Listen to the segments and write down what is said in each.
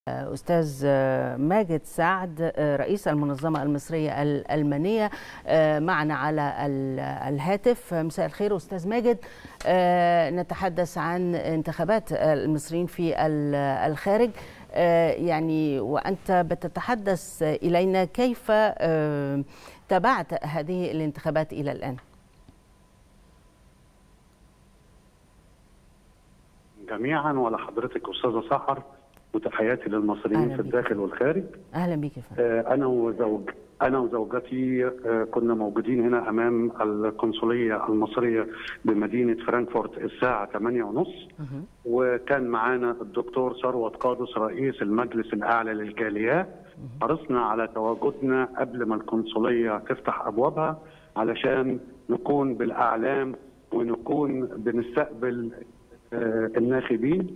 أستاذ ماجد سعد رئيس المنظمة المصرية الألمانية معنا على الهاتف مساء الخير أستاذ ماجد نتحدث عن انتخابات المصريين في الخارج يعني وأنت بتتحدث إلينا كيف تابعت هذه الانتخابات إلى الآن جميعا ولحضرتك أستاذة سحر وتحياتي للمصريين في الداخل والخارج اهلا بك يا فندم انا وزوج انا وزوجتي كنا موجودين هنا امام القنصليه المصريه بمدينه فرانكفورت الساعه 8:30 وكان معانا الدكتور ثروت قادس رئيس المجلس الاعلى للجاليات حرصنا على تواجدنا قبل ما القنصليه تفتح ابوابها علشان نكون بالاعلام ونكون بنستقبل الناخبين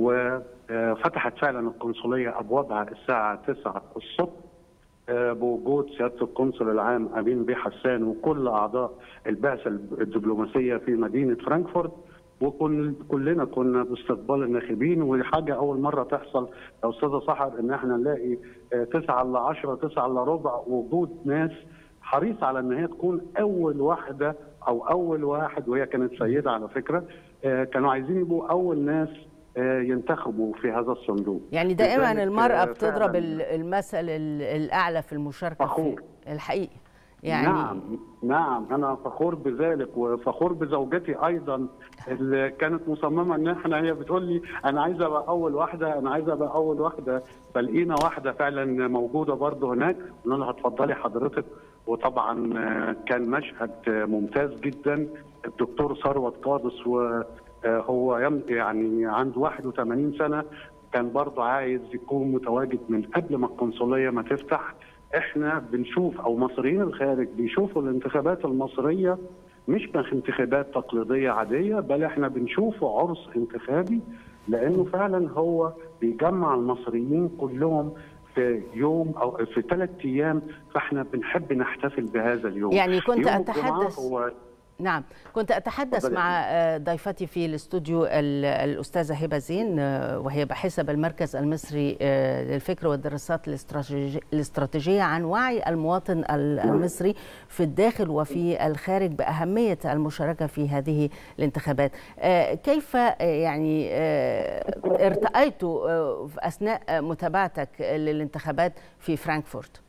وفتحت فعلا القنصليه ابوابها الساعه 9 الصبح بوجود سياده القنصل العام امين بيه حسان وكل اعضاء البعثه الدبلوماسيه في مدينه فرانكفورت وكل كلنا كنا باستقبال الناخبين ودي حاجه اول مره تحصل يا استاذه سحر ان احنا نلاقي 9 الا 10 9 الا ربع وجود ناس حريص على ان هي تكون اول واحده او اول واحد وهي كانت سيده على فكره كانوا عايزين يبقوا اول ناس ينتخبوا في هذا الصندوق يعني دائما المراه بتضرب المثل الاعلى في المشاركه فخور. في الحقيقي يعني نعم نعم انا فخور بذلك وفخور بزوجتي ايضا اللي كانت مصممه ان احنا هي بتقول لي انا عايزه ابقى اول واحده انا عايزه ابقى اول واحده فلقينا واحده فعلا موجوده برضه هناك قلنا لها اتفضلي حضرتك وطبعا كان مشهد ممتاز جدا الدكتور ثروت قادس وهو يعني عنده 81 سنه كان برضه عايز يكون متواجد من قبل ما القنصليه ما تفتح احنا بنشوف او مصريين الخارج بيشوفوا الانتخابات المصريه مش انتخابات تقليديه عاديه بل احنا بنشوفه عرس انتخابي لانه فعلا هو بيجمع المصريين كلهم في يوم او في ثلاث ايام فاحنا بنحب نحتفل بهذا اليوم يعني كنت يوم اتحدث هو نعم كنت أتحدث مع ضيفتي في الاستوديو الأستاذة هبة زين وهي باحثة بالمركز المصري للفكر والدراسات الاستراتيجية عن وعي المواطن المصري في الداخل وفي الخارج بأهمية المشاركة في هذه الانتخابات كيف يعني ارتأيت أثناء متابعتك للانتخابات في فرانكفورت؟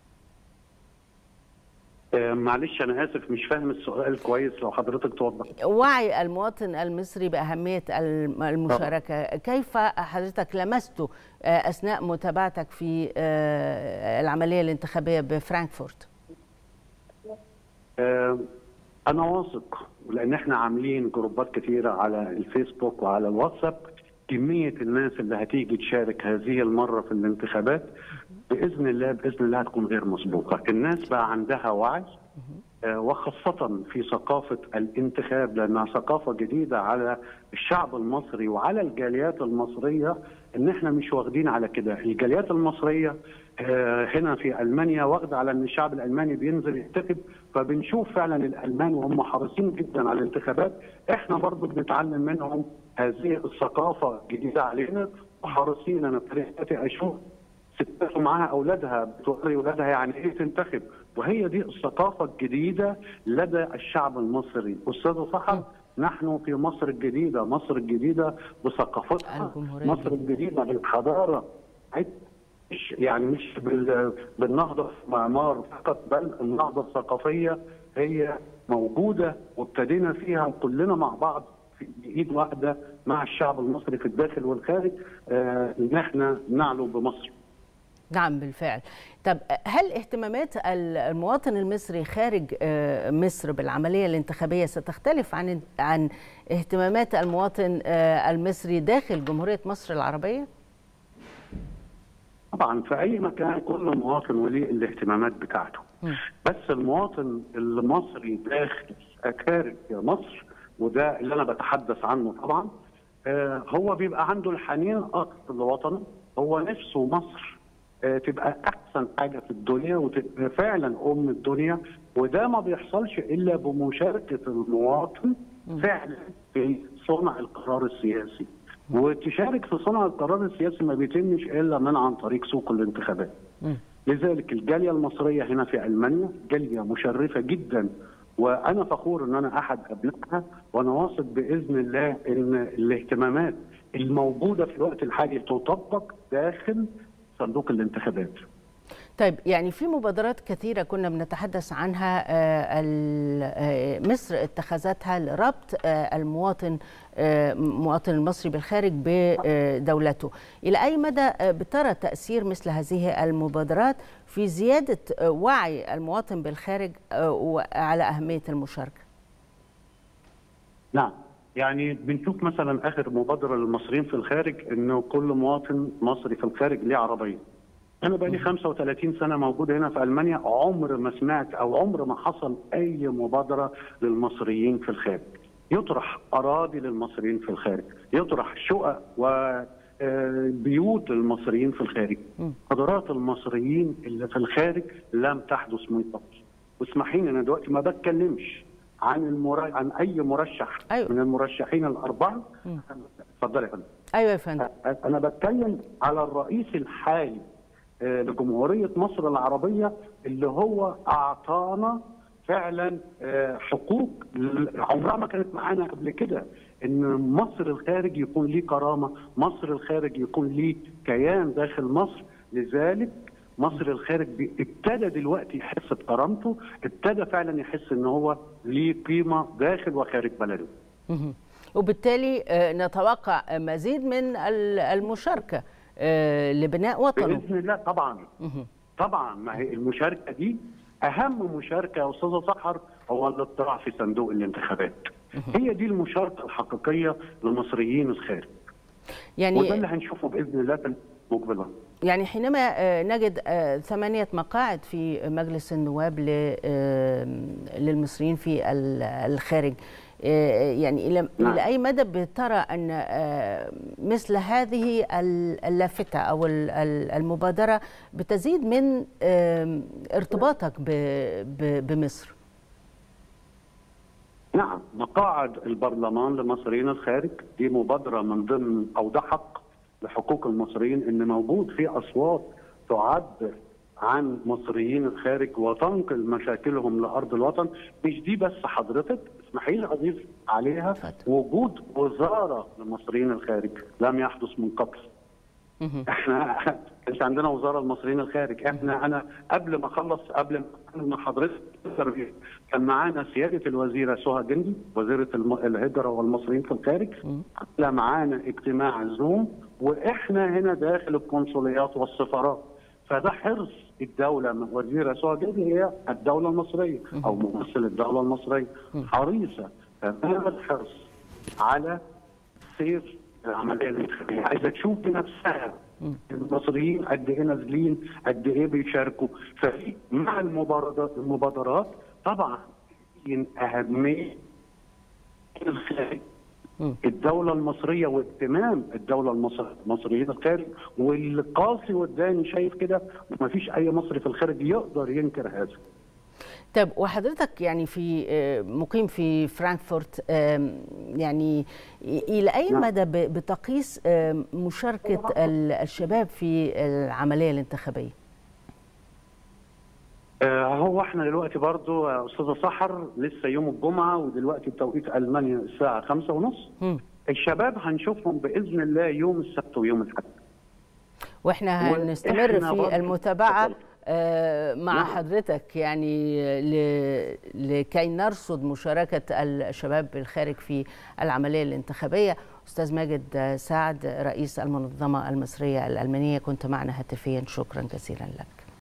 معلش انا اسف مش فاهم السؤال كويس لو حضرتك توضح وعي المواطن المصري باهميه المشاركه كيف حضرتك لمسته اثناء متابعتك في العمليه الانتخابيه بفرانكفورت انا واثق لان احنا عاملين جروبات كثيره على الفيسبوك وعلى الواتساب كميه الناس اللي هتيجي تشارك هذه المره في الانتخابات باذن الله باذن الله هتكون غير مسبوقه، الناس بقى عندها وعي وخاصة في ثقافة الانتخاب لأنها ثقافة جديدة على الشعب المصري وعلى الجاليات المصرية إن إحنا مش واخدين على كده، الجاليات المصرية هنا في ألمانيا واخدة على إن الشعب الألماني بينزل ينتخب فبنشوف فعلا الألمان وهم حريصين جدا على الانتخابات، إحنا برضه بنتعلم منهم هذه الثقافة الجديدة علينا وحريصين أنا بطريقتي أشوف ستات ومعاها اولادها بتوري اولادها يعني ايه تنتخب وهي دي الثقافه الجديده لدى الشعب المصري استاذ سحر نحن في مصر الجديده مصر الجديده بثقافتها مصر الجديده بالحضاره مش يعني مش بالنهضه في معمار فقط بل النهضه الثقافيه هي موجوده وابتدينا فيها كلنا مع بعض في ايد واحده مع الشعب المصري في الداخل والخارج آه ان احنا نعلو بمصر نعم بالفعل طب هل اهتمامات المواطن المصري خارج مصر بالعمليه الانتخابيه ستختلف عن عن اهتمامات المواطن المصري داخل جمهوريه مصر العربيه؟ طبعا في اي مكان كل مواطن وليه الاهتمامات بتاعته م. بس المواطن المصري داخل خارج مصر وده اللي انا بتحدث عنه طبعا هو بيبقى عنده الحنين اكثر لوطنه هو نفسه مصر تبقى احسن حاجه في الدنيا وتبقى فعلا ام الدنيا وده ما بيحصلش الا بمشاركه المواطن فعلا في صنع القرار السياسي وتشارك في صنع القرار السياسي ما بيتمش الا من عن طريق سوق الانتخابات لذلك الجاليه المصريه هنا في المانيا جاليه مشرفه جدا وانا فخور ان انا احد ابنائها وانا واثق باذن الله ان الاهتمامات الموجوده في الوقت الحالي تطبق داخل صندوق الانتخابات. طيب يعني في مبادرات كثيرة كنا بنتحدث عنها مصر اتخذتها لربط المواطن المواطن المصري بالخارج بدولته إلى أي مدى بترى تأثير مثل هذه المبادرات في زيادة وعي المواطن بالخارج على أهمية المشاركة نعم يعني بنشوف مثلا آخر مبادرة للمصريين في الخارج أنه كل مواطن مصري في الخارج ليه عربية أنا بقى لي 35 سنة موجود هنا في ألمانيا عمر ما سمعت أو عمر ما حصل أي مبادرة للمصريين في الخارج. يطرح أراضي للمصريين في الخارج، يطرح شقق وبيوت للمصريين في الخارج. قدرات المصريين اللي في الخارج لم تحدث من قبل. واسمحي لي أنا دلوقتي ما بتكلمش عن المر... عن أي مرشح أيوة. من المرشحين الأربعة. اتفضلي يا فندم. أيوه يا فندم. أنا بتكلم على الرئيس الحالي لجمهورية مصر العربية اللي هو أعطانا فعلا حقوق عمرها ما كانت معانا قبل كده ان مصر الخارج يكون ليه كرامه، مصر الخارج يكون ليه كيان داخل مصر، لذلك مصر الخارج ابتدى دلوقتي يحس بكرامته، ابتدى فعلا يحس ان هو ليه قيمه داخل وخارج بلده. وبالتالي نتوقع مزيد من المشاركه لبناء وطنه باذن الله طبعا طبعا ما هي المشاركه دي اهم مشاركه يا استاذه سحر هو الاطلاع في صندوق الانتخابات هي دي المشاركه الحقيقيه للمصريين الخارج يعني وده اللي هنشوفه باذن الله في المقبله يعني حينما نجد ثمانية مقاعد في مجلس النواب للمصريين في الخارج يعني الى نعم. الى اي مدى بترى ان مثل هذه اللافته او المبادره بتزيد من ارتباطك بمصر؟ نعم مقاعد البرلمان لمصريين الخارج دي مبادره من ضمن او ده حق لحقوق المصريين ان موجود في اصوات تعبر عن مصريين الخارج وتنقل مشاكلهم لارض الوطن مش دي بس حضرتك اسمحي لي اضيف عليها فتح. وجود وزاره للمصريين الخارج لم يحدث من قبل احنا كانش عندنا وزاره للمصريين الخارج احنا انا قبل ما اخلص قبل ما حضرتك كان معانا سياده الوزيره سهى جندي وزيره الهجره والمصريين في الخارج عمل معانا اجتماع زوم واحنا هنا داخل القنصليات والسفارات فده حرص الدولة وزيرة سهى جندي هي الدولة المصرية أو ممثل الدولة المصرية حريصة تمام الحرص على سير العملية الانتخابية عايزة تشوف بنفسها المصريين قد ايه نازلين قد ايه بيشاركوا ففي مع المبادرات المبادرات طبعا اهميه الخارج الدولة المصرية واهتمام الدولة المصرية المصريين الخارج والقاسي والداني شايف كده ومفيش أي مصري في الخارج يقدر ينكر هذا. طب وحضرتك يعني في مقيم في فرانكفورت يعني الى اي مدى بتقيس مشاركه الشباب في العمليه الانتخابيه؟ هو احنا دلوقتي برضو يا استاذه سحر لسه يوم الجمعه ودلوقتي بتوقيت المانيا الساعه خمسة ونص الشباب هنشوفهم باذن الله يوم السبت ويوم الاحد واحنا هنستمر في المتابعه مع حضرتك يعني لكي نرصد مشاركة الشباب بالخارج في العملية الانتخابية أستاذ ماجد سعد رئيس المنظمة المصرية الألمانية كنت معنا هاتفيا شكرا جزيلا لك